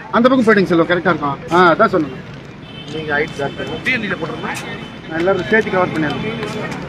அந்த பக்கம் போயிடுங்க செல்வம் கரெக்டாக இருக்கும் ஆ அதான் சொல்லுங்க நீங்கள் ஹைட் காட்டுங்க டிஎன்டியில் போட்டுருந்தேன் நான் எல்லாரும் சேர்த்து கவர் பண்ணிடுறேன்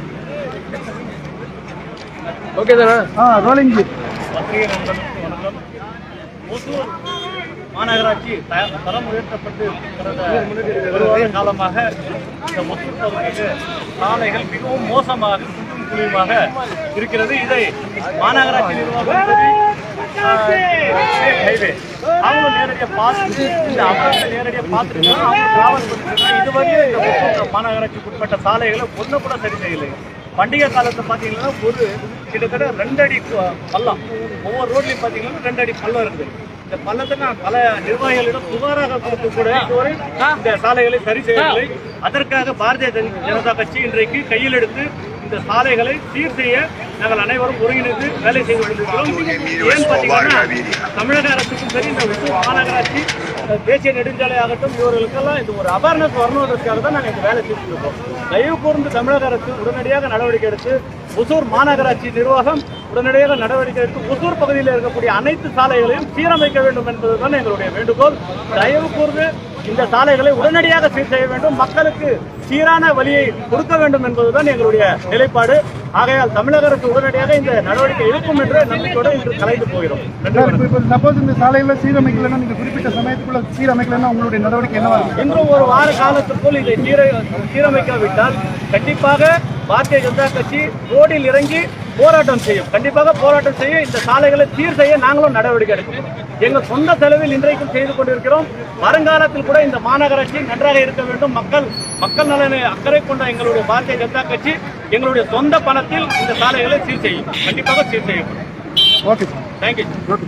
ஓகே தானே ஆ ரோலிங் ஜி பத்திரிகை நண்பர்களுக்கு வணக்கம் ஓசூர் மாநகராட்சி த- தரம் உயர்த்தப்பட்டு கடந்த ஒரு வார காலமாக இந்த ஒசூர் பகுதியில் சாலைகள் மிகவும் மோசமாக குண்டும் குழியுமாக இருக்கிறது இதை மாநகராட்சி நிர்வாகம் சரி ஸ்டேட் ஹைவே அவங்க நேரடியாக பார்த்து இந்த அமர்வை நேரடியாக பார்த்துட்டு அவங்க டிராவல் பண்ணிட்டு இதுவரையும் இந்த ஒசூர் மாநகராட்சிக்கு உட்பட்ட சாலைகளை ஒன்று கூட சரி செய்யலை பண்டிகை காலத்தை பார்த்தீங்கன்னா ஒரு கிட்டத்தட்ட ரெண்டு அடி கு- பள்ளம் ஒவ்வொரு ரோட்லையும் பார்த்தீங்கன்னா ரெண்டு அடி பள்ளம் இருக்குது இந்த பள்ளத்தை நான் பல நிர்வாகிகளிடம் புகாராக கொடுத்து கூட இதுவரை இந்த சாலைகளை சரி செய்யவில்லை அதற்காக பாரதிய ஜன- ஜனதா கட்சி இன்றைக்கு கையில் எடுத்து இந்த சாலைகளை சீர் செய்ய நாங்கள் அனைவரும் ஒருங்கிணைந்து வேலை செய்து கொண்டிருக்கிறோம் ஏன் பார்த்தீங்கன்னா தமிழக அரசுக்கும் சரி இந்த ஒசூர் மாநகராட்சி அஹ், தேசிய நெடுஞ்சாலை ஆகட்டும் இவர்களுக்கெல்லாம் இது ஒரு அவேர்னஸ் வரணுன்றதுக்காக தான் நாங்கள் இந்த வேலை செஞ்சுட்டு இருக்கோம் தயவு கூர்ந்து தமிழக அரசு உடனடியாக நடவடிக்கை எடுத்து ஒசூர் மாநகராட்சி நிர்வாகம் உடனடியாக நடவடிக்கை எடுத்து ஒசூர் பகுதியில் இருக்கக்கூடிய அனைத்து சாலைகளையும் சீரமைக்க வேண்டும் என்பதுதான் எங்களுடைய வேண்டுகோள் தயவு கூர்ந்து இந்த சாலைகளை உடனடியாக சீர் செய்ய வேண்டும் மக்களுக்கு சீரான வழியை கொடுக்க வேண்டும் என்பதுதான் எங்களுடைய நிலைப்பாடு ஆகையால் தமிழக அரசு உடனடியாக இந்த நடவடிக்கை எடுக்கும் என்ற நம்பிக்கையோடு இன்று கலைந்து போகிறோம் நன்றி சார் வணக்கம். இப்போ இப்போ சப்போஸ் இந்த சாலையில சீரமைக்கலைன்னா நீங்கள் குறிப்பிட்ட சமயத்துக்குள்ள சீரமைக்கலைன்னா உங்களுடைய நடவடிக்கை என்னவா இருக்கும் இன்னும் ஒரு வார காலத்திற்குள் இதை சீர சீரமைக்காவிட்டால் கண்டிப்பாக பாரதிய ஜனதா கட்சி ரோடில் இறங்கி போராட்டம் செய்யும் கண்டிப்பாக போராட்டம் செய்ய இந்த சாலைகளை சீர் செய்ய நாங்களும் நடவடிக்கை எடுக்கிறோம் எங்கள் சொந்த செலவில் இன்றைக்கும் செய்து கொண்டிருக்கிறோம் வருங்காலத்தில் கூட இந்த மாநகராட்சி நன்றாக இருக்க வேண்டும் மக்கள் மக்கள் நலனை அக்கறை கொண்ட எங்களுடைய பாரதிய ஜனதா கட்சி எங்களுடைய சொந்த பணத்தில் இந்த சாலைகளை சீர் செய்யும் கண்டிப்பாக சீர் செய்யப்படும் ஓகே சார் தேங்க்யூ ஓகே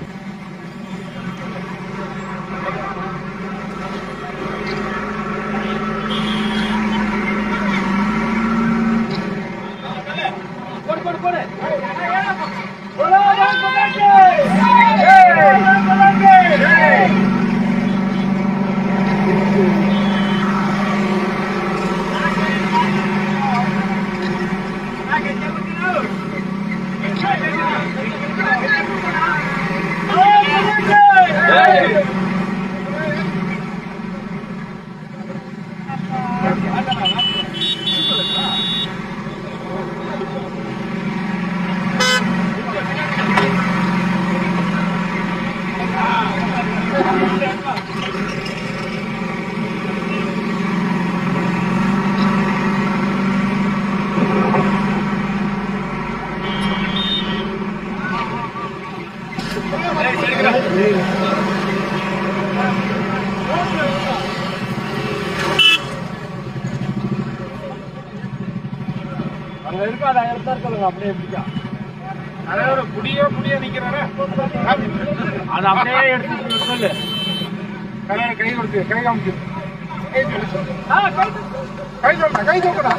அங்க இருக்காது ஆயிரத்தா இருக்காங்க அப்படியே எப்படிக்கா அதாவது முடிய முடிய நிற்கிறாரே அதை அப்படியே எடுத்து சொல்லு கல்யாணம் கை கொடுத்து கை காமிச்சு கை சொல்லு கை சொல்றேன் கை சொல்றா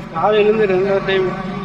காலையிலேருந்து ரெண்டாவது டைம்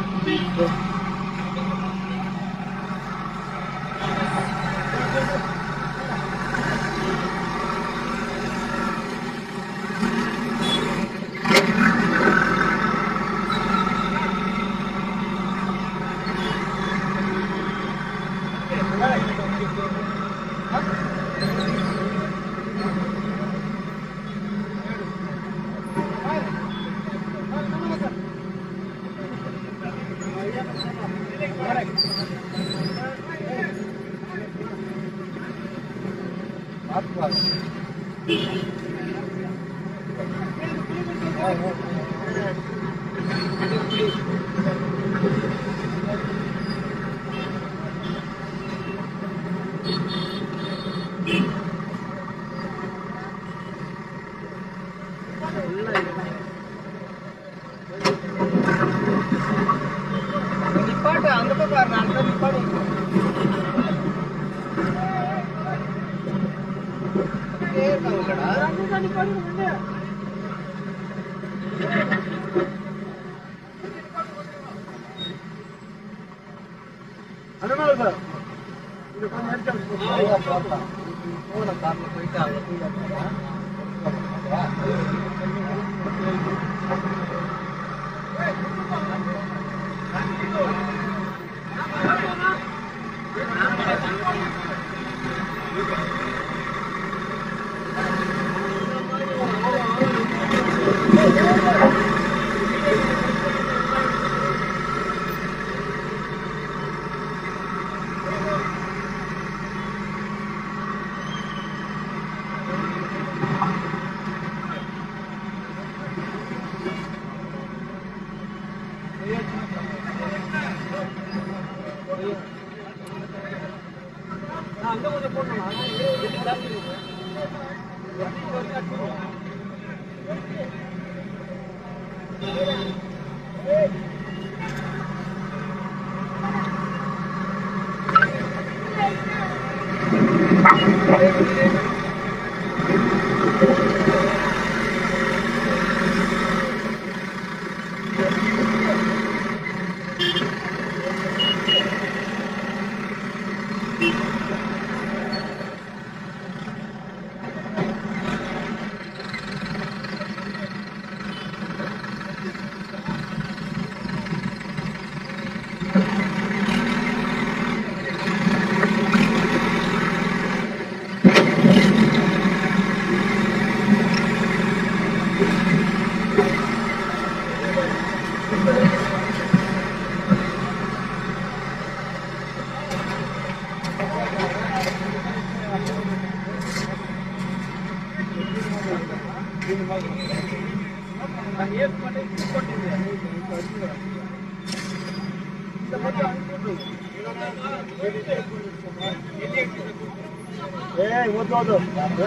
நிப்பாட்டு அந்த பக்கம் நான் நிப்பாடு அதனால சார் இது கொஞ்சம் எடுத்து போயிட்டு அவங்க ಏ ಓದೋದು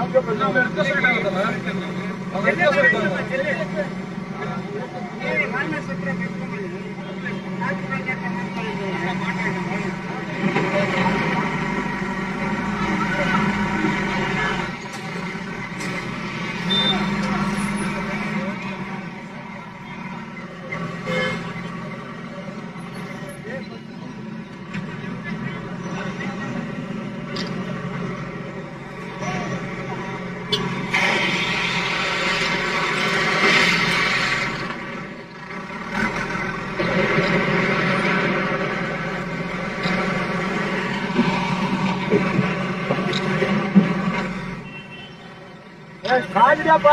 காலிடாப்பா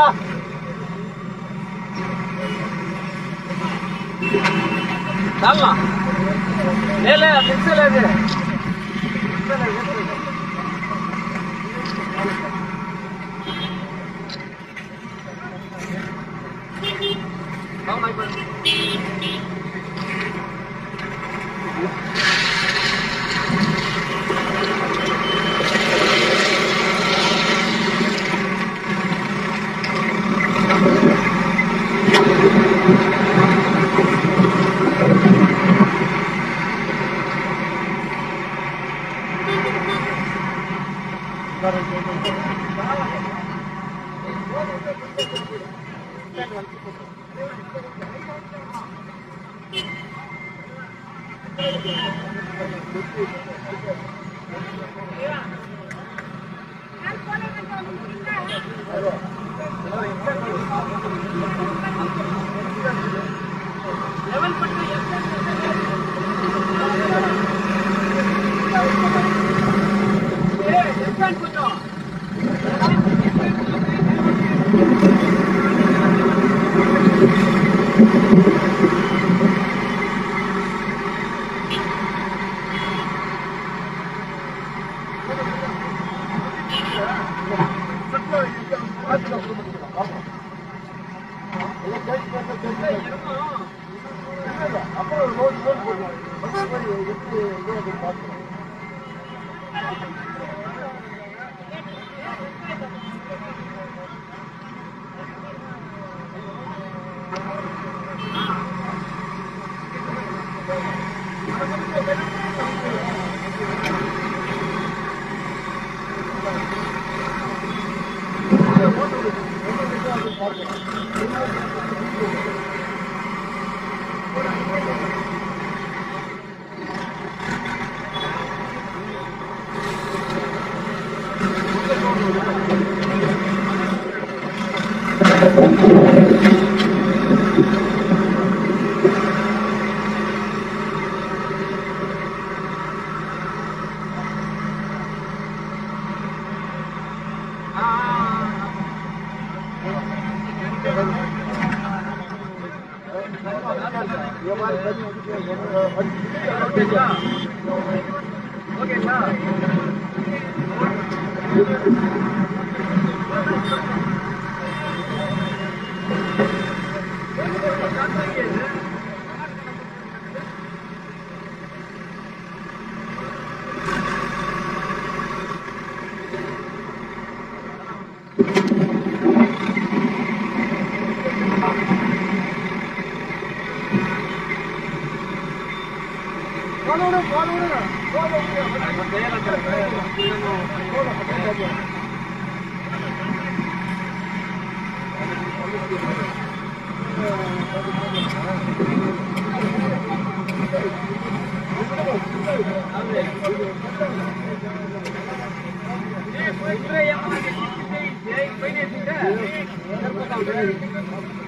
சாமா மேல மிக்சல் அது ஆமா இப்ப Thank you. போய்